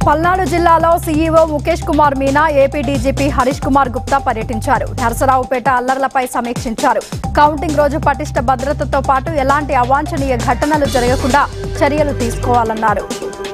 పల్నాడు జిల్లాలో CEO Mukesh Kumar Meena AP DGP Harish Kumar Gupta పర్యటించారు నరసరావుపేట అల్లర్లపై సమీక్షించారు కౌంటింగ్ రోజు పటిష్ట భద్రతతో పాటు ఎలాంటి అవాంఛనీయ ఘటనలు జరగకుండా చర్యలు తీసుకోవాలన్నారు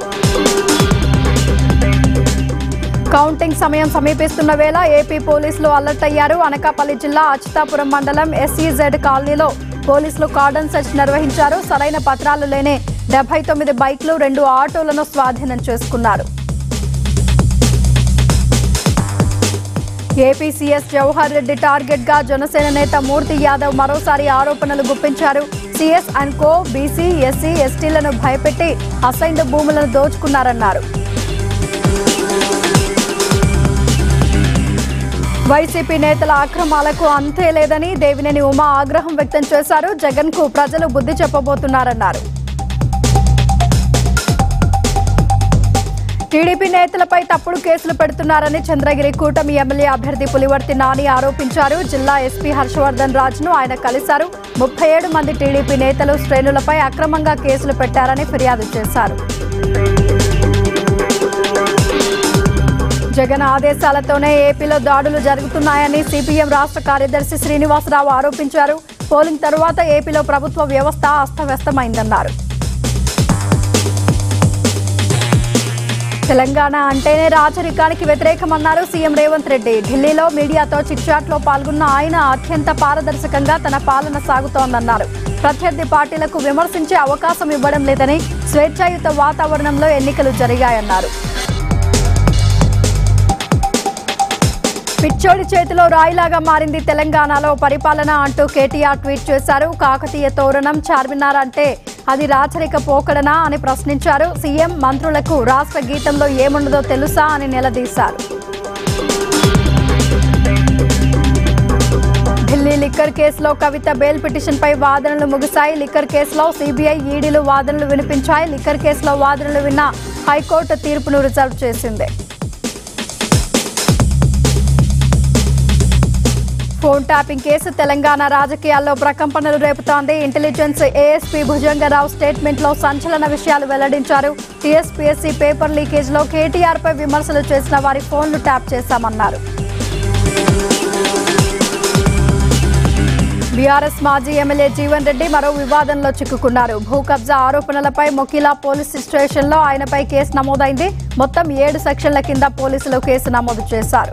కౌంటింగ్ సమయం సమీపిస్తున్న వేళ ఏపీ పోలీసులు అలర్ట్ అయ్యారు అనకాపల్లి జిల్లా అచ్యుతాపురం మండలం ఎస్ఈజెడ్ కాలనీలో పోలీసులు కార్డన్ సెర్చ్ నిర్వహించారు సరైన పత్రాలు లేని డెబ్బై తొమ్మిది బైక్లు రెండు ఆటోలను స్వాధీనం చేసుకున్నారు AP CS Jawahar Reddy target గా జనసేన నేత మూర్తి యాదవ్ మరోసారి ఆరోపణలు గుప్పించారు CS and co BC SC ఎస్టీలను భయపెట్టి అసైన్డ్ భూములను దోచుకున్నారన్నారు వైసీపీ నేతల అక్రమాలకు అంతే లేదని దేవినేని ఉమా ఆగ్రహం వ్యక్తం చేశారు జగన్ కు ప్రజలు బుద్ధి చెప్పబోతున్నారన్నారు టీడీపీ నేతలపై తప్పుడు కేసులు పెడుతున్నారని చంద్రగిరి కూటమి ఎమ్మెల్యే అభ్యర్థి పులివర్తి నాని ఆరోపించారు జిల్లా ఎస్పీ హర్షవర్ధన్ రాజ్ను ఆయన కలిశారు ముప్పై ఏడు మంది టీడీపీ నేతలు శ్రేణులపై అక్రమంగా కేసులు పెట్టారని ఫిర్యాదు చేశారు జగన్ ఆదేశాలతోనే ఏపీలో దాడులు జరుగుతున్నాయని సిపిఎం రాష్ట్ర కార్యదర్శి శ్రీనివాసరావు ఆరోపించారు పోలింగ్ తరువాత ఏపీలో ప్రభుత్వ వ్యవస్థ అస్తవ్యస్తమైందన్నారు తెలంగాణ అంటేనే రాచరికానికి వ్యతిరేకమన్నారు సీఎం రేవంత్ రెడ్డి ఢిల్లీలో మీడియాతో చిట్చాట్లో పాల్గొన్న ఆయన అత్యంత పారదర్శకంగా తన పాలన సాగుతోందన్నారు ప్రత్యర్థి పార్టీలకు విమర్శించే అవకాశం ఇవ్వడం లేదని స్వేచ్ఛాయుత వాతావరణంలో ఎన్నికలు జరిగాయన్నారు పిచ్చోడి చేతిలో రాయిలాగా మారింది తెలంగాణలో పరిపాలన అంటూ కేటీఆర్ ట్వీట్ చేశారు కాకతీయ తోరణం చార్మినార్ అంటే అది రాచరిక పోకడనా అని ప్రశ్నించారు సీఎం మంత్రులకు రాష్ట్ర గీతంలో ఏముండదో తెలుసా అని నిలదీశారు ఢిల్లీ లిక్కర్ కేసులో కవిత బెయిల్ పిటిషన్ పై వాదనలు ముగిశాయి లిక్కర్ కేసులో సిబిఐ ఈడీలు వాదనలు వినిపించాయి లిక్కర్ కేసులో వాదనలు విన్న హైకోర్టు తీర్పును రిజర్వ్ చేసింది ఫోన్ ట్యాపింగ్ కేసు తెలంగాణ రాజకీయాల్లో ప్రకంపనలు రేపుతోంది ఇంటెలిజెన్స్ ఏఎస్పీ భుజంగరావు స్టేట్మెంట్ లో సంచలన విషయాలు వెల్లడించారు టీఎస్పీఎస్సీ పేపర్ లీకేజ్ లో కేటీఆర్ పై విమర్శలు చేసిన వారి ఫోన్లు ట్యాప్ చేశామన్నారు బీఆర్ఎస్ మాజీ ఎమ్మెల్యే జీవన్ రెడ్డి మరో వివాదంలో చిక్కుకున్నారు భూ కబ్జా ఆరోపణలపై మొకిలా పోలీస్ స్టేషన్లో ఆయనపై కేసు నమోదైంది మొత్తం ఏడు సెక్షన్ల కింద పోలీసులు కేసు నమోదు చేశారు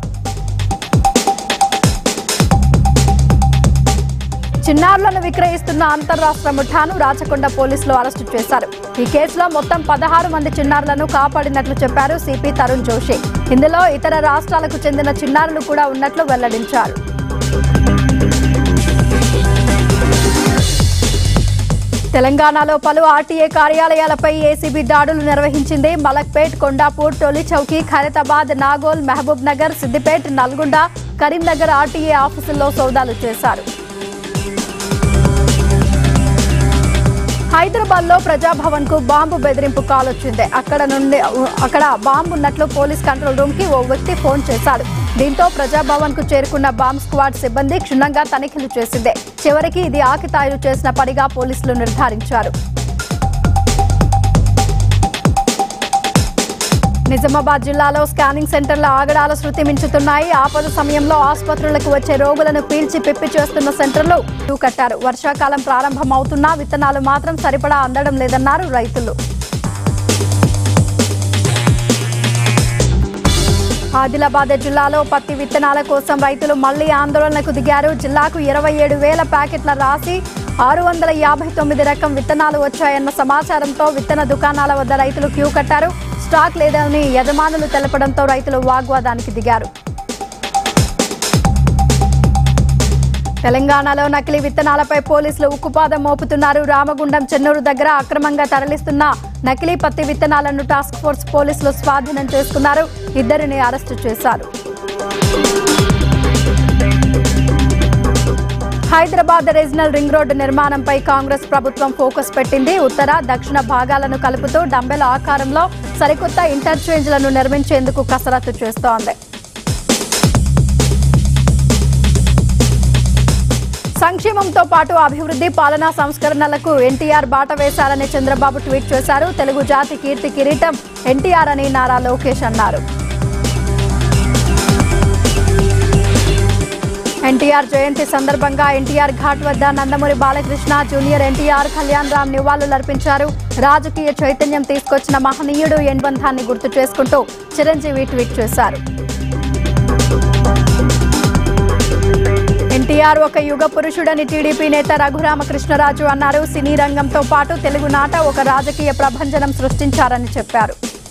చిన్నారులను విక్రయిస్తున్న అంతర్రాష్ట్ర ముఠాను రాచకొండ పోలీసులు అరెస్టు చేశారు ఈ కేసులో మొత్తం పదహారు మంది చిన్నారులను కాపాడినట్లు చెప్పారు సిపి తరుణ్ జోషి ఇందులో ఇతర రాష్ట్రాలకు చెందిన చిన్నారులు కూడా ఉన్నట్లు వెల్లడించారు తెలంగాణలో పలు ఆర్టీఏ కార్యాలయాలపై ఏసీబీ దాడులు నిర్వహించింది మలక్పేట్ కొండాపూర్ టోలీ చౌకీ ఖైరతాబాద్ నాగోల్ మహబూబ్ నగర్ సిద్దిపేట్ నల్గొండ కరీంనగర్ ఆర్టీఏ ఆఫీసుల్లో సౌదాలు చేశారు హైదరాబాద్ లో ప్రజాభవన్ కు బాంబు బెదిరింపు కాల్ వచ్చింది అక్కడ నుండి అక్కడ బాంబు ఉన్నట్లు పోలీస్ కంట్రోల్ రూమ్ కి ఓ వ్యక్తి ఫోన్ చేశాడు దీంతో ప్రజాభవన్ కు చేరుకున్న బాంబ్ స్క్వాడ్ సిబ్బంది క్షుణ్ణంగా తనిఖీలు చేసింది చివరికి ఇది ఆకితాయిలు చేసిన పనిగా పోలీసులు నిర్ధారించారు నిజామాబాద్ జిల్లాలో స్కానింగ్ సెంటర్ల ఆగడాల శృతి మించుతున్నాయి ఆపద సమయంలో ఆసుపత్రులకు వచ్చే రోగులను పీల్చి పిప్పి చేస్తున్న సెంటర్లు క్యూ కట్టారు వర్షాకాలం ప్రారంభమవుతున్నా విత్తనాలు మాత్రం సరిపడా అందడం లేదన్నారు రైతులు ఆదిలాబాద్ జిల్లాలో పత్తి విత్తనాల కోసం రైతులు మళ్లీ ఆందోళనకు దిగారు జిల్లాకు ఇరవై ఏడు వేల ప్యాకెట్ల రాసి ఆరు వందల యాభై తొమ్మిది రకం విత్తనాలు వచ్చాయన్న సమాచారంతో విత్తన దుకాణాల వద్ద రైతులు క్యూ కట్టారు స్టాక్ లేదని యజమానులు తెలపడంతో రైతులు వాగ్వాదానికి దిగారు తెలంగాణలో నకిలీ విత్తనాలపై పోలీసులు ఉక్కుపాదం మోపుతున్నారు రామగుండం చెన్నూరు దగ్గర అక్రమంగా తరలిస్తున్న నకిలీ పత్తి విత్తనాలను టాస్క్ ఫోర్స్ పోలీసులు స్వాధీనం చేసుకున్నారు ఇద్దరిని అరెస్టు చేశారు హైదరాబాద్ రీజనల్ రింగ్ రోడ్డు నిర్మాణంపై కాంగ్రెస్ ప్రభుత్వం ఫోకస్ పెట్టింది ఉత్తర దక్షిణ భాగాలను కలుపుతూ డంబెల ఆకారంలో సరికొత్త ఇంటర్చేంజ్లను నిర్మించేందుకు కసరత్తు చేస్తోంది సంక్షేమంతో పాటు అభివృద్ధి పాలనా సంస్కరణలకు ఎన్టీఆర్ బాట వేశారని చంద్రబాబు ట్వీట్ చేశారు తెలుగు జాతి కీర్తి కిరీటం ఎన్టీఆర్ అని నారా లోకేష్ అన్నారు ఎన్టీఆర్ జయంతి సందర్భంగా ఎన్టీఆర్ ఘాట్ వద్ద నందమూరి బాలకృష్ణ జూనియర్ ఎన్టీఆర్ కళ్యాణ్ రామ్ నివాళులర్పించారు రాజకీయ చైతన్యం తీసుకొచ్చిన మహనీయుడు ఎన్బంధాన్ని గుర్తు చేసుకుంటూ చిరంజీవి ట్వీట్ చేశారు ఎన్టీఆర్ ఒక యుగ పురుషుడని టీడీపీ నేత రఘురామకృష్ణరాజు అన్నారు సినీ రంగంతో పాటు తెలుగునాట ఒక రాజకీయ ప్రభంజనం సృష్టించారని చెప్పారు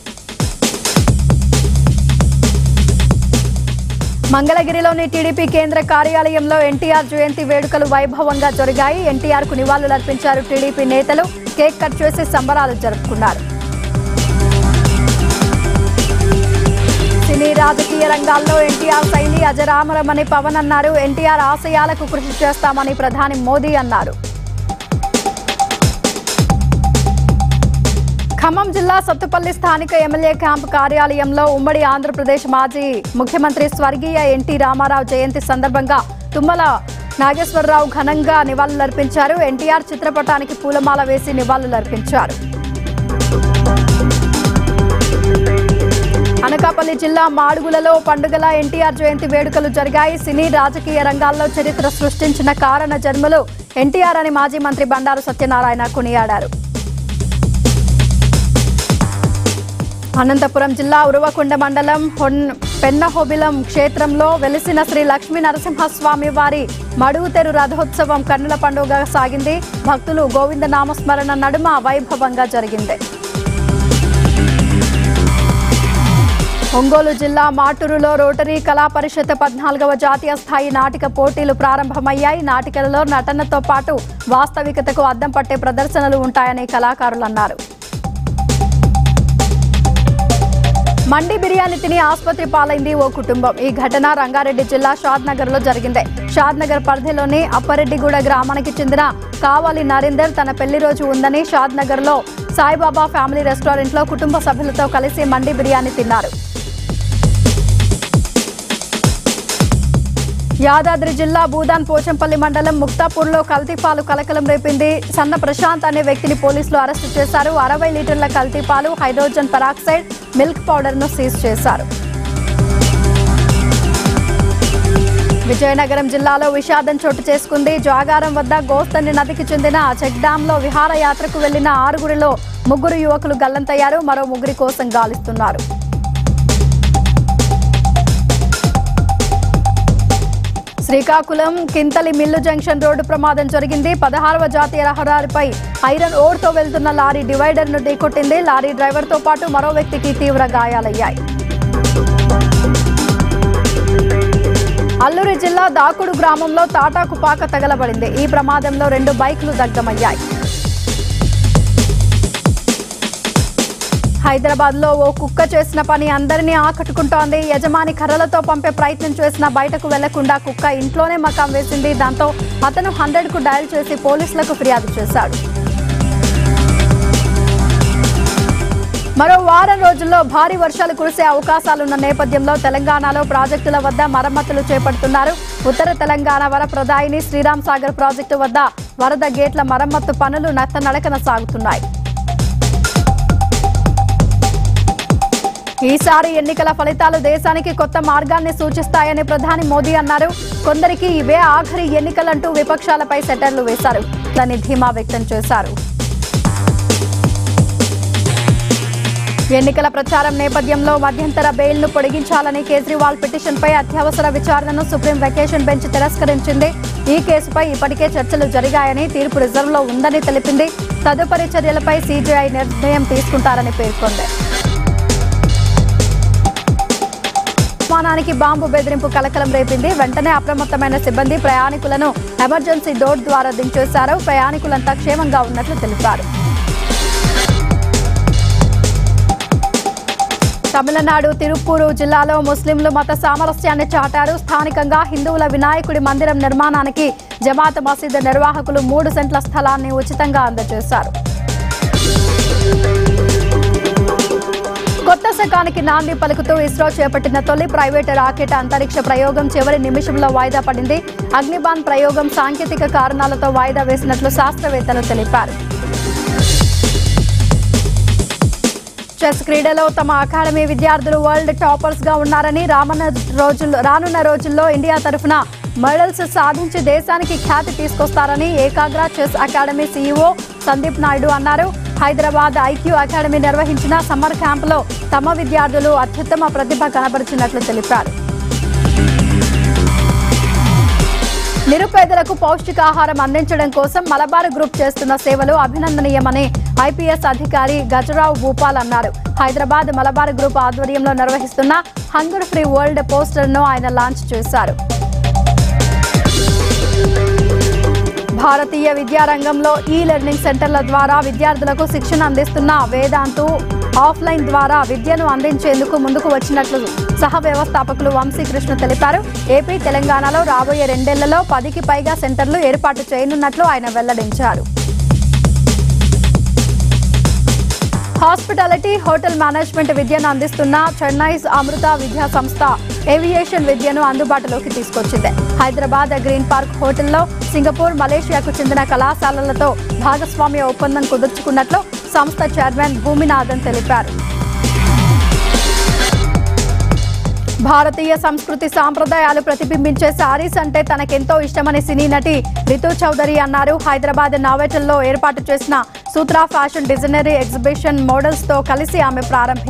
మంగళగిరిలోని టీడీపీ కేంద్ర కార్యాలయంలో ఎన్టీఆర్ జయంతి వేడుకలు వైభవంగా జరిగాయి ఎన్టీఆర్ కు నివాళులర్పించారు టీడీపీ నేతలు కేక్ కట్ చేసి సంబరాలు జరుపుకున్నారు సినీ రాజకీయ రంగాల్లో ఎన్టీఆర్ శైలి అజరామరమని పవన్ అన్నారు ఎన్టీఆర్ ఆశయాలకు కృషి చేస్తామని ప్రధాని మోదీ అన్నారు ఖమ్మం జిల్లా సత్తుపల్లి స్థానిక ఎమ్మెల్యే క్యాంప్ కార్యాలయంలో ఉమ్మడి ఆంధ్రప్రదేశ్ మాజీ ముఖ్యమంత్రి స్వర్గీయ ఎన్టీ రామారావు జయంతి సందర్భంగా తుమ్మల నాగేశ్వరరావు ఘనంగా నివాళులర్పించారు ఎన్టీఆర్ చిత్రపటానికి పూలమాల వేసి నివాళులర్పించారు అనకాపల్లి జిల్లా మాడుగులలో పండుగల ఎన్టీఆర్ జయంతి వేడుకలు జరిగాయి సినీ రాజకీయ రంగాల్లో చరిత్ర సృష్టించిన కారణ జన్మలు ఎన్టీఆర్ అని మాజీ మంత్రి బండారు సత్యనారాయణ కొనియాడారు అనంతపురం జిల్లా ఉరవకొండ మండలం హొన్ పెన్నహోబిలం క్షేత్రంలో వెలిసిన శ్రీ లక్ష్మీ నరసింహస్వామి వారి మడుగుతెరు రథోత్సవం కన్నుల పండుగ సాగింది భక్తులు గోవింద నామస్మరణ నడుమ వైభవంగా జరిగింది ఒంగోలు జిల్లా మాటూరులో రోటరీ కళా పరిషత్ పద్నాలుగవ జాతీయ స్థాయి నాటిక పోటీలు ప్రారంభమయ్యాయి నాటికలలో నటనతో పాటు వాస్తవికతకు అద్దం పట్టే ప్రదర్శనలు ఉంటాయని కళాకారులు అన్నారు మండి బిర్యానీ తిని ఆసుపత్రి పాలైంది ఓ కుటుంబం ఈ ఘటన రంగారెడ్డి జిల్లా షాద్నగర్ లో జరిగింది షాద్నగర్ పరిధిలోని అప్పారెడ్డిగూడ గ్రామానికి చెందిన కావాలి నరేందర్ తన పెళ్లి రోజు ఉందని షాద్నగర్ లో సాయిబాబా ఫ్యామిలీ రెస్టారెంట్ లో కుటుంబ సభ్యులతో కలిసి మండి బిర్యానీ తిన్నారు యాదాద్రి జిల్లా భూదాన్ పోచంపల్లి మండలం ముక్తాపూర్లో కల్తీపాలు కలకలం రేపింది సన్న ప్రశాంత్ అనే వ్యక్తిని పోలీసులు అరెస్టు చేశారు అరవై లీటర్ల కల్తీపాలు హైడ్రోజన్ పెరాక్సైడ్ మిల్క్ పౌడర్ ను సీజ్ చేశారు విజయనగరం జిల్లాలో విషాదం చోటు చేసుకుంది జాగారం వద్ద గోస్తని నదికి చెందిన చెక్ డామ్ లో విహారయాత్రకు వెళ్లిన ఆరుగురిలో ముగ్గురు యువకులు గల్లంతయ్యారు మరో ముగ్గురి కోసం గాలిస్తున్నారు Srikakulam Kinthali mill junction road ప్రమాదం జరిగింది పదహారవ జాతీయ రహదారిపై ఐరన్ ఓర్తో వెళ్తున్న లారీ డివైడర్ ను ఢీకొట్టింది లారీ డ్రైవర్ తో పాటు మరో వ్యక్తికి తీవ్ర గాయాలయ్యాయి అల్లూరి జిల్లా దాకుడు గ్రామంలో తాటాకు పాక తగలబడింది ఈ ప్రమాదంలో రెండు బైకులు దగ్ధమయ్యాయి హైదరాబాద్ లో ఓ కుక్క చేసిన పని అందరినీ ఆకట్టుకుంటోంది యజమాని కర్రలతో పంపే ప్రయత్నం చేసినా బయటకు వెళ్లకుండా కుక్క ఇంట్లోనే మకాం వేసింది దాంతో అతను హండ్రెడ్ కు డయల్ చేసి పోలీసులకు ఫిర్యాదు చేశాడు మరో వారం రోజుల్లో భారీ వర్షాలు కురిసే అవకాశాలున్న నేపథ్యంలో తెలంగాణలో ప్రాజెక్టుల వద్ద మరమ్మతులు చేపడుతున్నారు ఉత్తర తెలంగాణ వరప్రదాయిని శ్రీరామ్ సాగర్ ప్రాజెక్టు వద్ద వరద గేట్ల మరమ్మత్తు పనులు నత్తనడకన సాగుతున్నాయి ఈసారి ఎన్నికల ఫలితాలు దేశానికి కొత్త మార్గాన్ని సూచిస్తాయని ప్రధాని మోదీ అన్నారు కొందరికి ఇవే ఆఖరి ఎన్నికలంటూ విపక్షాలపై సెటర్లు వేశారు దాన్ని ధీమా వ్యక్తం చేశారు ఎన్నికల ప్రచారం నేపథ్యంలో మధ్యంతర బెయిల్ను పొడిగించాలని కేజ్రీవాల్ పిటిషన్పై అత్యవసర విచారణను సుప్రీం వెకేషన్ బెంచ్ తిరస్కరించింది ఈ కేసుపై ఇప్పటికే చర్చలు జరిగాయని తీర్పు రిజర్వ్లో ఉందని తెలిపింది తదుపరి చర్యలపై సీజీఐ నిర్ణయం తీసుకుంటారని పేర్కొంది విమానానికి బాంబు బెదిరింపు కలకలం రేపింది వెంటనే అప్రమత్తమైన సిబ్బంది ప్రయాణికులను ఎమర్జెన్సీ డోర్ ద్వారా దించేశారు ప్రయాణికులంతా క్షేమంగా ఉన్నట్లు తెలిపారు తమిళనాడు తిరుప్పూరు జిల్లాలో ముస్లింలు మత సామరస్యాన్ని చాటారు స్థానికంగా హిందువుల వినాయకుడి మందిరం నిర్మాణానికి జమాత్ మసీదు నిర్వాహకులు మూడు సెంట్ల స్థలాన్ని ఉచితంగా అందజేశారు కొత్త శకానికి నాంది పలుకుతూ ఇస్రో చేపట్టిన తొలి ప్రైవేటు రాకెట్ అంతరిక్ష ప్రయోగం చివరి నిమిషంలో వాయిదా పడింది అగ్నిబాన్ ప్రయోగం సాంకేతిక కారణాలతో వాయిదా వేసినట్లు శాస్త్రవేత్తలు తెలిపారు చెస్ క్రీడలో తమ అకాడమీ విద్యార్థులు వరల్డ్ టాపర్స్ గా ఉన్నారని రానున్న రోజుల్లో రానున్న రోజుల్లో ఇండియా తరఫున మెడల్స్ సాధించి దేశానికి ఖ్యాతి తీసుకొస్తారని Ekagra chess academy CEO Sandeep Naidu అన్నారు హైదరాబాద్ ఐక్యూ అకాడమీ నిర్వహించిన సమ్మర్ క్యాంపులో తమ విద్యార్థులు అత్యుత్తమ ప్రతిభ కనబరిచినట్లు తెలిపారు నిరుపేదలకు పౌష్టికాహారం అందించడం కోసం మలబార్ గ్రూప్ చేస్తున్న సేవలు అభినందనీయమని ఐపీఎస్ అధికారి గజరావు భూపాల్ అన్నారు హైదరాబాద్ మలబార్ గ్రూప్ ఆధ్వర్యంలో నిర్వహిస్తున్న హంగర్ ఫ్రీ వరల్డ్ పోస్టర్ను ఆయన లాంచ్ చేశారు భారతీయ విద్యారంగంలో ఈ లెర్నింగ్ సెంటర్ల ద్వారా విద్యార్థులకు శిక్షణ అందిస్తున్న వేదాంతు ఆఫ్లైన్ ద్వారా విద్యను అందించేందుకు ముందుకు వచ్చినట్లు సహ వ్యవస్థాపకులు వంశీకృష్ణ తెలిపారు ఏపీ తెలంగాణలో రాబోయే రెండేళ్లలో పదికి పైగా సెంటర్లు ఏర్పాటు చేయనున్నట్లు ఆయన వెల్లడించారు హాస్పిటాలిటీ హోటల్ మేనేజ్మెంట్ విద్యను అందిస్తున్న చెన్నై అమృత విద్యా సంస్థ ఏవియేషన్ విద్యను అందుబాటులోకి తీసుకొచ్చింది హైదరాబాద్ గ్రీన్ పార్క్ హోటల్లో సింగపూర్ మలేషియాకు చెందిన కళాశాలలతో భాగస్వామ్య ఒప్పందం కుదుర్చుకున్నట్లు సంస్థ చైర్మన్ భూమినాథన్ తెలిపారు భారతీయ సంస్కృతి సాంప్రదాయాలు ప్రతిబింబించే శారీస్ అంటే తనకెంతో ఇష్టమని సినీ నటి రితు చౌదరి అన్నారు హైదరాబాద్ నావేటల్లో ఏర్పాటు చేసిన Sutra fashion designer exhibition models తో కలిసి ఆమె ప్రారంభించారు